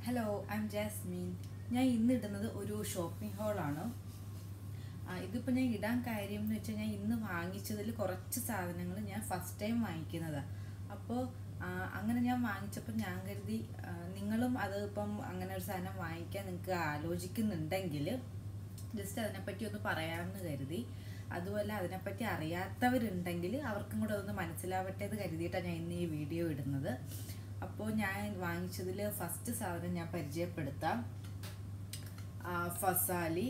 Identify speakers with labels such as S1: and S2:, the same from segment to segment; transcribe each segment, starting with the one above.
S1: Hello I M Jasmine ഞാൻ ഇന്ന് ഇടുന്നത് ഒരു ഷോപ്പിംഗ് ഹാളാണ് ഇതിപ്പോൾ ഞാൻ ഇടാൻ കാര്യം എന്ന് വെച്ചാൽ ഞാൻ ഇന്ന് വാങ്ങിച്ചതിൽ കുറച്ച് സാധനങ്ങൾ ഞാൻ ഫസ്റ്റ് ടൈം വാങ്ങിക്കുന്നതാണ് അപ്പോൾ അങ്ങനെ ഞാൻ വാങ്ങിച്ചപ്പോൾ ഞാൻ കരുതി ആ, നിങ്ങളും അത് ഇപ്പം അങ്ങനെ ഒരു സാധനം വാങ്ങിക്കാൻ നിങ്ങൾക്ക് ആലോചിക്കുന്നുണ്ടെങ്കിൽ ജസ്റ്റ് അതിനെപ്പറ്റി ഒന്ന് പറയാമെന്ന് കരുതി അതുപോലെ അതിനെപ്പറ്റി അറിയാത്തവരുണ്ടെങ്കിൽ അവർക്കും കൂടെ ഒന്ന് മനസ്സിലാവട്ടെ എന്ന് കരുതിയിട്ടാണ് ഞാൻ ഇന്ന് ഈ വീഡിയോ ഇടുന്നത് അപ്പോൾ ഞാൻ വാങ്ങിച്ചതിൽ ഫസ്റ്റ് സാധനം ഞാൻ പരിചയപ്പെടുത്താം ആ, ഫസാലി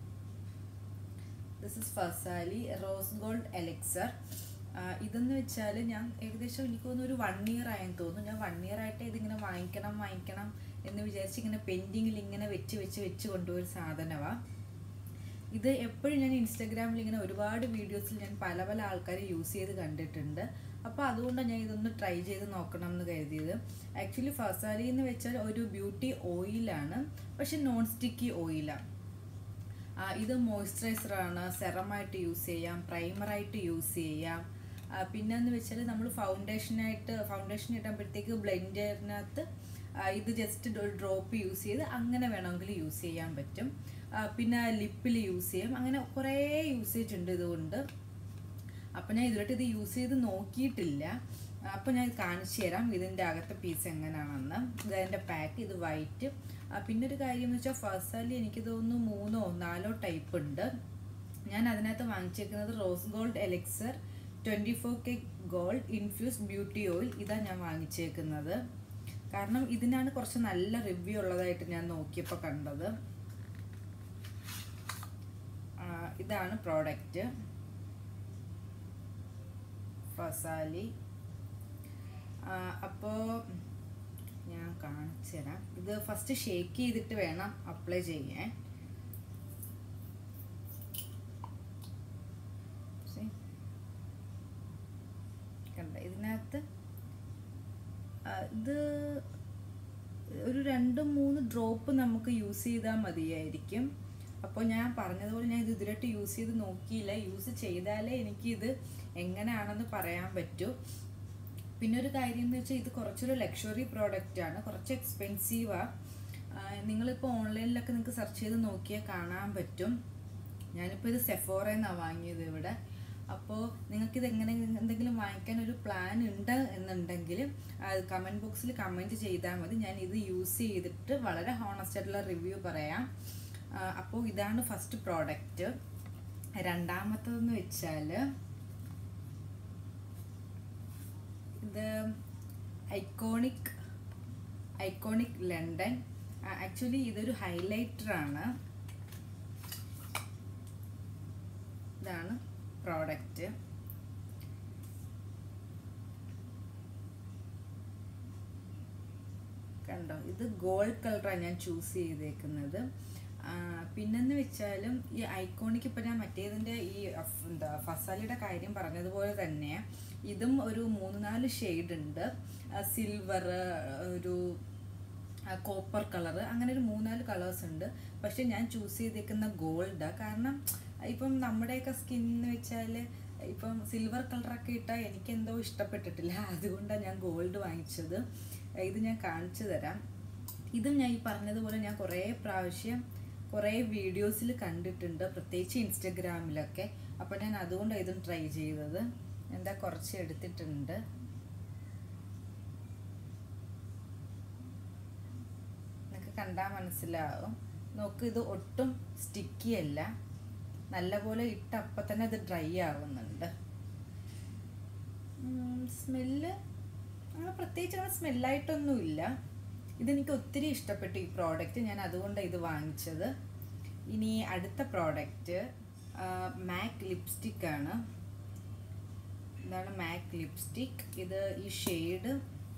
S1: ദിസ് ഇസ് ഫസാലി റോസ് ഗോൾഡ് എലക്സർ ഇതെന്ന് വെച്ചാൽ ഞാൻ ഏകദേശം എനിക്ക് തോന്നുന്നു ഒരു വൺ ഇയർ ആയെന്ന് തോന്നുന്നു ഞാൻ വൺ ഇയർ ആയിട്ട് ഇതിങ്ങനെ വാങ്ങിക്കണം വാങ്ങിക്കണം എന്ന് വിചാരിച്ച് ഇങ്ങനെ പെൻഡിങ്ങിൽ ഇങ്ങനെ വെച്ച് വെച്ച് വെച്ച് കൊണ്ടുപോയ സാധനമാണ് ഇത് എപ്പോഴും ഞാൻ ഇൻസ്റ്റാഗ്രാമിൽ ഇങ്ങനെ ഒരുപാട് വീഡിയോസിൽ ഞാൻ പല പല ആൾക്കാർ യൂസ് ചെയ്ത് കണ്ടിട്ടുണ്ട് അപ്പോൾ അതുകൊണ്ടാണ് ഞാൻ ഇതൊന്ന് ട്രൈ ചെയ്ത് നോക്കണം എന്ന് കരുതിയത് ആക്ച്വലി ഫസാലി എന്ന് വെച്ചാൽ ഒരു ബ്യൂട്ടി ഓയിലാണ് പക്ഷെ നോൺ സ്റ്റിക്കി ഓയിലാണ് ആ, ഇത് മോയ്സ്ചറൈസറാണ് സെറമായിട്ട് യൂസ് ചെയ്യാം പ്രൈമറായിട്ട് യൂസ് ചെയ്യാം ആ, പിന്നെന്ന് വെച്ചാൽ നമ്മൾ ഫൗണ്ടേഷനായിട്ട് ഫൗണ്ടേഷൻ ഇടുമ്പോഴത്തേക്ക് ബ്ലെൻഡറിനകത്ത് ഇത് ജസ്റ്റ് ഒരു ഡ്രോപ്പ് യൂസ് ചെയ്ത് അങ്ങനെ വേണമെങ്കിൽ യൂസ് ചെയ്യാൻ പറ്റും ആ, പിന്നെ ലിപ്പിൽ യൂസ് ചെയ്യും അങ്ങനെ കുറേ യൂസേജ് ഉണ്ട് ഇതുകൊണ്ട് അപ്പം ഞാൻ ഇതുവരെ ഇത് യൂസ് ചെയ്ത് നോക്കിയിട്ടില്ല അപ്പോൾ ഞാൻ ഇത് കാണിച്ചു തരാം ഇതിൻ്റെ അകത്തെ പീസ് എങ്ങനെയാണെന്ന് ഇതതിൻ്റെ പാക്ക് ഇത് വൈറ്റ് പിന്നെ ഒരു കാര്യം എന്ന് വെച്ചാൽ ഫസാലി എനിക്ക് തോന്നുന്നു മൂന്നോ നാലോ ടൈപ്പ് ഉണ്ട് ഞാൻ അതിനകത്ത് വാങ്ങിച്ചേക്കുന്നത് rose gold elixir twenty four K gold infused beauty oil ഇതാണ് ഞാൻ വാങ്ങിച്ചേക്കുന്നത് കാരണം ഇതിനാണ് കുറച്ച് നല്ല റിവ്യൂ ഉള്ളതായിട്ട് ഞാൻ നോക്കിയപ്പോൾ കണ്ടത് ആ, ഇതാണ് പ്രോഡക്റ്റ് ഫസാലി അപ്പോൾ ഞാൻ കാണിച്ചു തരാം ഇത് ഫസ്റ്റ് ഷേക്ക് ചെയ്തിട്ട് വേണം അപ്ലൈ ചെയ്യാൻ See? കണ്ട ഇതിനകത്ത് ആ, ഇത് ഒരു രണ്ട് മൂന്ന് ഡ്രോപ്പ് നമുക്ക് യൂസ് ചെയ്താൽ മതിയായിരിക്കും അപ്പോൾ ഞാൻ പറഞ്ഞതുപോലെ ഞാൻ ഇത് ഇതിലോട്ട് യൂസ് ചെയ്ത് നോക്കിയില്ല യൂസ് ചെയ്താലേ എനിക്കിത് എങ്ങനെയാണെന്ന് പറയാൻ പറ്റൂ പിന്നെ ഒരു കാര്യം എന്ന് വെച്ചാൽ ഇത് കുറച്ചൊരു ലക്ഷറി പ്രോഡക്റ്റ് ആണ് കുറച്ച് എക്സ്പെൻസീവാണ് നിങ്ങളിപ്പോൾ ഓൺലൈനിലൊക്കെ നിങ്ങൾക്ക് സെർച്ച് ചെയ്ത് നോക്കിയാൽ കാണാൻ പറ്റും ഞാനിപ്പോൾ ഇത് സെഫോറയിൽ നിന്നാണ് വാങ്ങിയത് ഇവിടെ അപ്പോൾ നിങ്ങൾക്കിത് എങ്ങനെ എന്തെങ്കിലും വാങ്ങിക്കാൻ ഒരു പ്ലാൻ ഉണ്ട് എന്നുണ്ടെങ്കിൽ കമൻറ്റ് ബോക്സിൽ കമൻറ്റ് ചെയ്താൽ മതി ഞാൻ ഇത് യൂസ് ചെയ്തിട്ട് വളരെ ഹോണസ്റ്റ് ആയിട്ടുള്ള റിവ്യൂ പറയാം ആ, അപ്പോൾ ഇതാണ് ഫസ്റ്റ് പ്രോഡക്റ്റ് രണ്ടാമത്തതെന്ന് വെച്ചാൽ ഇത് ഐക്കോണിക് ഐക്കോണിക് ലണ്ടൻ ആക്ച്വലി ഇതൊരു ഹൈലൈറ്റർ ആണ് ഇതാണ് പ്രോഡക്റ്റ് കണ്ടോ ഇത് ഗോൾഡ് കളറാണ് ഞാൻ ചൂസ് ചെയ്തേക്കുന്നത് ആ, പിന്നെന്ന് വെച്ചാലും ഈ ഐക്കോണിക്ക് ഇപ്പം ഞാൻ മറ്റേതിൻ്റെ ഈ അഫ്- എന്താ ഫസാലിയുടെ കാര്യം പറഞ്ഞതുപോലെ തന്നെ ഇതും ഒരു മൂന്ന് നാല് ഷെയ്ഡ് ഉണ്ട് സിൽവർ ഒരു കോപ്പർ കളർ അങ്ങനെ ഒരു മൂന്നാല് കളേഴ്സ് ഉണ്ട് പക്ഷെ ഞാൻ ചൂസ് ചെയ്തേക്കുന്ന ഗോൾഡാണ് കാരണം ഇപ്പം നമ്മുടെയൊക്കെ സ്കിൻ എന്ന് വെച്ചാൽ ഇപ്പം സിൽവർ കളറൊക്കെ ഇട്ടാൽ എനിക്കെന്തോ ഇഷ്ടപ്പെട്ടിട്ടില്ല അതുകൊണ്ടാണ് ഞാൻ ഗോൾഡ് വാങ്ങിച്ചത് ഇത് ഞാൻ കാണിച്ചു തരാം ഇതും ഞാൻ ഈ പറഞ്ഞതുപോലെ ഞാൻ കുറേ പ്രാവശ്യം കുറേ വീഡിയോസിൽ കണ്ടിട്ടുണ്ട് പ്രത്യേകിച്ച് ഇൻസ്റ്റഗ്രാമിലൊക്കെ അപ്പോൾ ഞാൻ അതുകൊണ്ടാണ് ഇതും ട്രൈ ചെയ്തത് എന്താ കുറച്ച് എടുത്തിട്ടുണ്ട് നിങ്ങൾക്ക് കണ്ടാൽ മനസ്സിലാവും നോക്ക് ഇത് ഒട്ടും സ്റ്റിക്കി അല്ല നല്ലപോലെ ഇട്ട് അപ്പം തന്നെ അത് ഡ്രൈ ആവുന്നുണ്ട് സ്മെല്ല് അങ്ങനെ പ്രത്യേകിച്ച് അങ്ങനെ സ്മെല്ലായിട്ടൊന്നുമില്ല ഇതെനിക്ക് ഒത്തിരി ഇഷ്ടപ്പെട്ടു ഈ പ്രോഡക്റ്റ് ഞാൻ അതുകൊണ്ടാണ് ഇത് വാങ്ങിച്ചത് ഇനി അടുത്ത പ്രോഡക്റ്റ് മാക് ലിപ്സ്റ്റിക് ആണ് ഇതാണ് മാക് ലിപ്സ്റ്റിക് ഇത് ഈ ഷെയ്ഡ്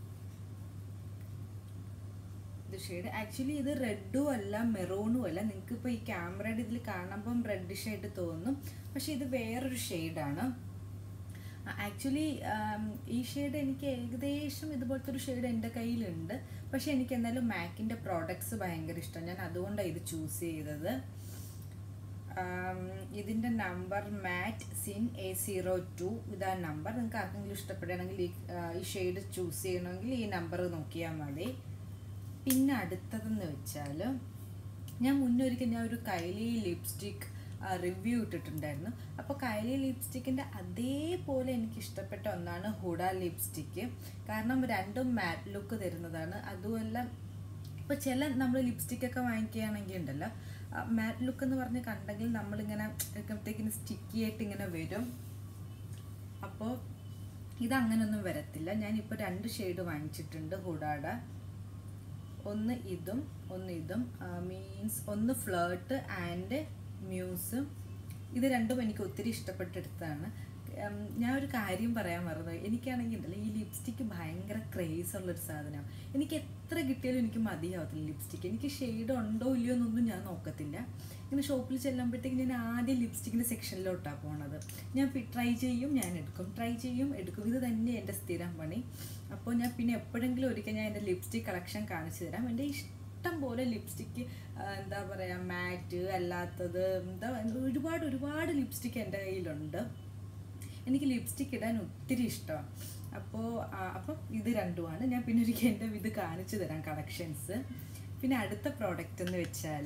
S1: ഇത് ഷെയ്ഡ് ആക്ച്വലി ഇത് റെഡും അല്ല മെറൂണും അല്ല നിങ്ങൾക്ക് ഇപ്പോൾ ഈ ക്യാമറയുടെ ഇതിൽ കാണുമ്പം റെഡിഷ് ആയിട്ട് തോന്നും പക്ഷെ ഇത് വേറൊരു ഷെയ്ഡാണ് ആക്ച്വലി ഈ ഷെയ്ഡ് എനിക്ക് ഏകദേശം ഇതുപോലത്തെ ഒരു ഷെയ്ഡ് എൻ്റെ കയ്യിലുണ്ട് പക്ഷെ എനിക്ക് എന്തായാലും മാക്കിൻ്റെ പ്രോഡക്ട്സ് ഭയങ്കര ഇഷ്ടം ഞാൻ അതുകൊണ്ടാണ് ഇത് ചൂസ് ചെയ്തത് ആം, ഇതിൻ്റെ നമ്പർ മാറ്റ് സിൻ എ സീറോ ടു ഇതാണ് നമ്പർ നിങ്ങൾക്ക് ആർക്കെങ്കിലും ഇഷ്ടപ്പെടുകയാണെങ്കിൽ ഈ ആ, ഈ ഷെയ്ഡ് ചൂസ് ചെയ്യണമെങ്കിൽ ഈ നമ്പർ നോക്കിയാൽ മതി പിന്നെ അടുത്തതെന്ന് വെച്ചാൽ ഞാൻ മുന്നൊരിക്കൽ ഞാൻ ഒരു കൈലി ലിപ്സ്റ്റിക് റിവ്യൂ ഇട്ടിട്ടുണ്ടായിരുന്നു അപ്പോൾ കൈലി ലിപ്സ്റ്റിക്കിൻ്റെ അതേപോലെ എനിക്ക് ഇഷ്ടപ്പെട്ട ഒന്നാണ് ഹുഡ ലിപ്സ്റ്റിക്ക് കാരണം രണ്ടും മാറ്റ് ലുക്ക് തരുന്നതാണ് അതുമല്ല ഇപ്പോൾ ചില നമ്മൾ ലിപ്സ്റ്റിക്കൊക്കെ വാങ്ങിക്കുകയാണെങ്കിൽ ഉണ്ടല്ലോ മാറ്റ് ലുക്ക് എന്ന് പറഞ്ഞ് കണ്ടെങ്കിൽ നമ്മളിങ്ങനെ എടുക്കുമ്പോഴത്തേക്കിന് സ്റ്റിക്കി ആയിട്ട് ഇങ്ങനെ വരും അപ്പോൾ ഇതങ്ങനൊന്നും വരത്തില്ല ഞാനിപ്പോൾ രണ്ട് ഷെയ്ഡ് വാങ്ങിച്ചിട്ടുണ്ട് ഹുഡാടെ ഒന്ന് ഇതും ഒന്ന് ഇതും മീൻസ് ഒന്ന് ഫ്ലേർട്ട് ആൻഡ് മ്യൂസ് ഇത് രണ്ടും എനിക്ക് ഒത്തിരി ഇഷ്ടപ്പെട്ടെടുത്താണ് ഉം, ഞാൻ ഒരു കാര്യം പറയാൻ മറന്നു എനിക്കാണെങ്കിൽ ഉണ്ടല്ലോ ഈ ലിപ്സ്റ്റിക്ക് ഭയങ്കര ക്രേസ് ഉള്ളൊരു സാധനമാണ് എനിക്ക് എത്ര കിട്ടിയാലും എനിക്ക് മതിയാവത്തില്ല ലിപ്സ്റ്റിക്ക് എനിക്ക് ഷെയ്ഡ് ഉണ്ടോ ഇല്ലയോ എന്നൊന്നും ഞാൻ നോക്കത്തില്ല ഇങ്ങനെ ഷോപ്പിൽ ചെല്ലുമ്പോഴത്തേക്ക് ഞാൻ ആദ്യം ലിപ്സ്റ്റിക്കിൻ്റെ സെക്ഷനിലോട്ടാണ് പോണത് ഞാൻ ട്രൈ ചെയ്യും ഞാൻ എടുക്കും ട്രൈ ചെയ്യും എടുക്കും ഇത് തന്നെ എൻ്റെ സ്ഥിരം പണി അപ്പോൾ ഞാൻ പിന്നെ എപ്പോഴെങ്കിലും ഒരിക്കൽ ഞാൻ എൻ്റെ ലിപ്സ്റ്റിക് കളക്ഷൻ കാണിച്ചു തരാം എൻ്റെ ഇഷ്ടം പോലെ ലിപ്സ്റ്റിക്ക് എന്താ പറയുക മാറ്റ് അല്ലാത്തത് എന്താ ഒരുപാട് ഒരുപാട് ലിപ്സ്റ്റിക്ക് എൻ്റെ കയ്യിലുണ്ട് എനിക്ക് ലിപ്സ്റ്റിക്ക് ഇടാൻ ഒത്തിരി ഇഷ്ടമാണ് അപ്പോൾ അപ്പം ഇത് രണ്ടുമാണ് ഞാൻ പിന്നെ ഒരിക്കൽ എൻ്റെ ഇത് കാണിച്ചു തരാം കളക്ഷൻസ് പിന്നെ അടുത്ത പ്രോഡക്റ്റ് എന്ന് വെച്ചാൽ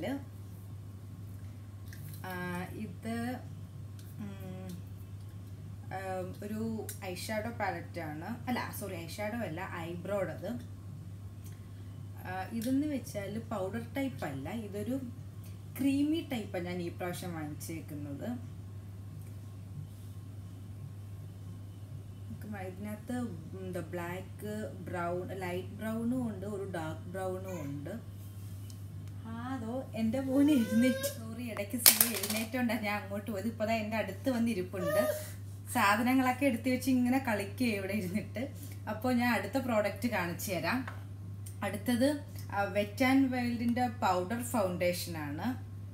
S1: ഇത് ഉം, ആം, ഒരു ഐഷാഡോ പാലറ്റാണ് അല്ല സോറി ഐഷാഡോ അല്ല ഐബ്രോഡത് ഇതെന്ന് വെച്ചാൽ പൗഡർ ടൈപ്പ് അല്ല ഇതൊരു ക്രീമി ടൈപ്പാണ് ഞാൻ ഈ പ്രാവശ്യം വാങ്ങിച്ചേക്കുന്നത് നമുക്ക് ഇതിനകത്ത് എന്താ ബ്ലാക്ക് ബ്രൗൺ ലൈറ്റ് ബ്രൗണും ഉണ്ട് ഒരു ഡാർക്ക് ബ്രൗണും ഉണ്ട് ആ അതോ എൻ്റെ മോന് എഴുന്നേറ്റ് സോറി ഇടയ്ക്ക് സീ എഴുന്നേറ്റോണ്ടാ ഞാൻ അങ്ങോട്ട് പോയത് ഇപ്പോൾ ദാ എൻ്റെ അടുത്ത് വന്ന് ഇരിപ്പുണ്ട് സാധനങ്ങളൊക്കെ എടുത്തു വെച്ച് ഇങ്ങനെ കളിക്കുക ഇവിടെ ഇരുന്നിട്ട് അപ്പോൾ ഞാൻ അടുത്ത പ്രോഡക്റ്റ് കാണിച്ചു തരാം അടുത്തത് വെറ്റ് ആൻഡ് വൈൽഡിൻ്റെ പൗഡർ ഫൗണ്ടേഷനാണ്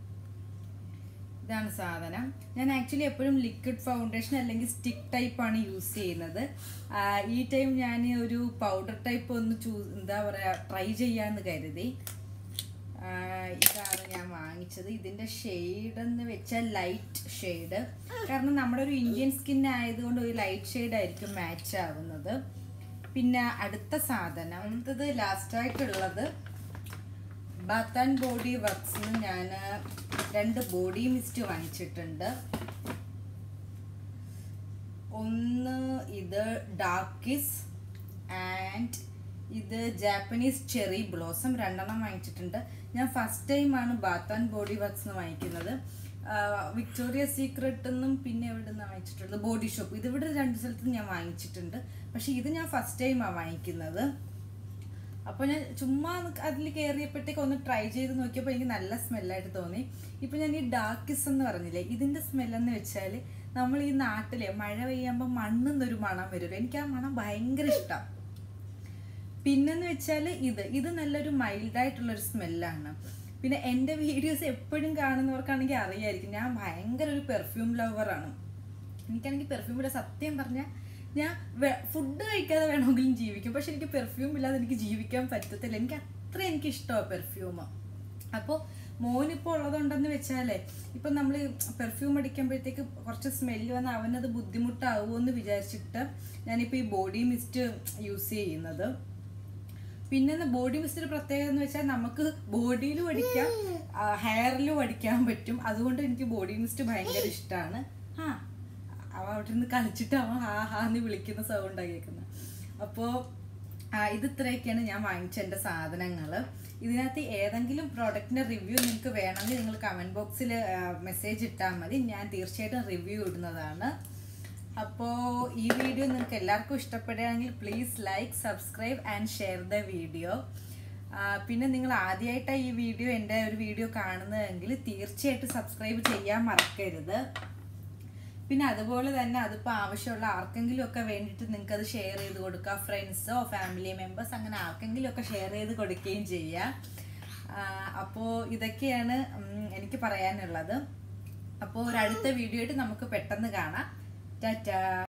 S1: ഇതാണ് സാധനം ഞാൻ ആക്ച്വലി എപ്പോഴും ലിക്വിഡ് ഫൗണ്ടേഷൻ അല്ലെങ്കിൽ സ്റ്റിക്ക് ടൈപ്പ് ആണ് യൂസ് ചെയ്യുന്നത് ആ, ഈ ടൈം ഞാൻ ഒരു പൗഡർ ടൈപ്പ് ഒന്ന് ചൂസ് എന്താ പറയുക ട്രൈ ചെയ്യാമെന്ന് കരുതി ആ, ഇതാണ് ഞാൻ വാങ്ങിച്ചത് ഇതിൻ്റെ ഷെയ്ഡ് എന്ന് വെച്ചാൽ ലൈറ്റ് ഷെയ്ഡ് കാരണം നമ്മുടെ ഒരു ഇന്ത്യൻ സ്കിൻ ആയതുകൊണ്ട് ഒരു ലൈറ്റ് ഷെയ്ഡ് ആയിരിക്കും മാച്ച് ആവുന്നത് പിന്നെ അടുത്ത സാധനം അടുത്തത് ലാസ്റ്റായിട്ടുള്ളത് ബാത്ത് ആൻഡ് ബോഡി വർക്ക്സിന് ഞാൻ രണ്ട് ബോഡി മിസ്റ്റ് വാങ്ങിച്ചിട്ടുണ്ട് ഒന്ന് ഇത് ഡാർക്കിസ് ആൻഡ് ഇത് ജാപ്പനീസ് ചെറി ബ്ലോസം രണ്ടെണ്ണം വാങ്ങിച്ചിട്ടുണ്ട് ഞാൻ ഫസ്റ്റ് ടൈമാണ് ബാത്ത് ആൻഡ് ബോഡി വർക്ക്സ് വാങ്ങിക്കുന്നത് വിക്ടോറിയ സീക്രട്ട് എന്നും പിന്നെ എവിടെ നിന്നാണ് വാങ്ങിച്ചിട്ടുള്ളത് ബോഡി ഷോപ്പ് ഇതിവിടെ രണ്ട് സ്ഥലത്ത് ഞാൻ വാങ്ങിച്ചിട്ടുണ്ട് പക്ഷെ ഇത് ഞാൻ ഫസ്റ്റ് ടൈമാണ് വാങ്ങിക്കുന്നത് അപ്പോൾ ഞാൻ ചുമ്മാ അതിൽ കയറിയപ്പോഴത്തേക്ക് ഒന്ന് ട്രൈ ചെയ്ത് നോക്കിയപ്പോൾ എനിക്ക് നല്ല സ്മെല്ലായിട്ട് തോന്നി ഇപ്പം ഞാൻ ഈ ഡാർക്കിസ് എന്ന് പറഞ്ഞില്ലേ ഇതിൻ്റെ സ്മെല്ലെന്ന് വെച്ചാൽ നമ്മൾ ഈ നാട്ടിലെ മഴ പെയ്യുമ്പോൾ മണ്ണെന്നൊരു മണം വരുമല്ലോ എനിക്ക് ആ മണം ഭയങ്കര ഇഷ്ടം പിന്നെന്ന് വെച്ചാൽ ഇത് ഇത് നല്ലൊരു മൈൽഡായിട്ടുള്ളൊരു സ്മെല്ലാണ് പിന്നെ എൻ്റെ വീഡിയോസ് എപ്പോഴും കാണുന്നവർക്കാണെങ്കിൽ അറിയായിരിക്കും ഞാൻ ഭയങ്കര ഒരു പെർഫ്യൂം ലവറാണ് എനിക്കാണെങ്കിൽ പെർഫ്യൂം ഇല്ല സത്യം പറഞ്ഞാൽ ഞാൻ ഫുഡ് കഴിക്കാതെ വേണമെങ്കിലും ജീവിക്കും പക്ഷെ എനിക്ക് പെർഫ്യൂം ഇല്ലാതെ എനിക്ക് ജീവിക്കാൻ പറ്റത്തില്ല എനിക്ക് അത്ര എനിക്ക് ഇഷ്ടമാണ് പെർഫ്യൂം അപ്പോൾ മോനിപ്പോൾ ഉള്ളതുണ്ടെന്ന് വെച്ചാലേ ഇപ്പം നമ്മൾ പെർഫ്യൂം അടിക്കുമ്പോഴത്തേക്ക് കുറച്ച് സ്മെല്ല് വന്ന് അവനത് ബുദ്ധിമുട്ടാവുമോ എന്ന് വിചാരിച്ചിട്ട് ഞാനിപ്പോൾ ഈ ബോഡി മിസ്റ്റ് യൂസ് ചെയ്യുന്നത് പിന്നെ ബോഡി മിസ്റ്റിന്റെ പ്രത്യേകത എന്ന് വെച്ചാൽ നമുക്ക് ബോഡിയിലും അടിക്കാം ഹെയറിലും അടിക്കാൻ പറ്റും അതുകൊണ്ട് എനിക്ക് ബോഡി മിസ്റ്റ് ഭയങ്കര ഇഷ്ടമാണ് ആ അവ അവിടെ നിന്ന് കളിച്ചിട്ട് അവൻ ഹാ ഹാ എന്ന് വിളിക്കുന്ന സൗണ്ടാണ് കേൾക്കുന്നത് അപ്പോൾ ഇത് ഇത്രയൊക്കെയാണ് ഞാൻ വാങ്ങിച്ച എൻ്റെ സാധനങ്ങൾ ഇതിനകത്ത് ഏതെങ്കിലും പ്രോഡക്റ്റിൻ്റെ റിവ്യൂ നിങ്ങൾക്ക് വേണമെങ്കിൽ നിങ്ങൾ കമൻറ്റ് ബോക്സിൽ മെസ്സേജ് ഇട്ടാൽ മതി ഞാൻ തീർച്ചയായിട്ടും റിവ്യൂ ഇടുന്നതാണ് അപ്പോൾ ഈ വീഡിയോ നിങ്ങൾക്ക് എല്ലാവർക്കും ഇഷ്ടപ്പെടുകയാണെങ്കിൽ please like subscribe and share the video പിന്നെ നിങ്ങൾ ആദ്യമായിട്ടാണ് ഈ വീഡിയോ എൻ്റെ ഒരു വീഡിയോ കാണുന്നതെങ്കിൽ തീർച്ചയായിട്ടും സബ്സ്ക്രൈബ് ചെയ്യാൻ മറക്കരുത് പിന്നെ അതുപോലെ തന്നെ അതിപ്പോൾ ആവശ്യമുള്ള ആർക്കെങ്കിലും ഒക്കെ വേണ്ടിയിട്ട് നിങ്ങൾക്ക് അത് ഷെയർ ചെയ്ത് കൊടുക്കുക ഫ്രണ്ട്സോ ഫാമിലി മെമ്പേഴ്സ് അങ്ങനെ ആർക്കെങ്കിലും ഒക്കെ ഷെയർ ചെയ്ത് കൊടുക്കുകയും ചെയ്യുക അപ്പോൾ ഇതൊക്കെയാണ് ഉം, എനിക്ക് പറയാനുള്ളത് അപ്പോൾ ഒരു അടുത്ത വീഡിയോ ആയിട്ട് നമുക്ക് പെട്ടെന്ന് കാണാം ടാറ്റാ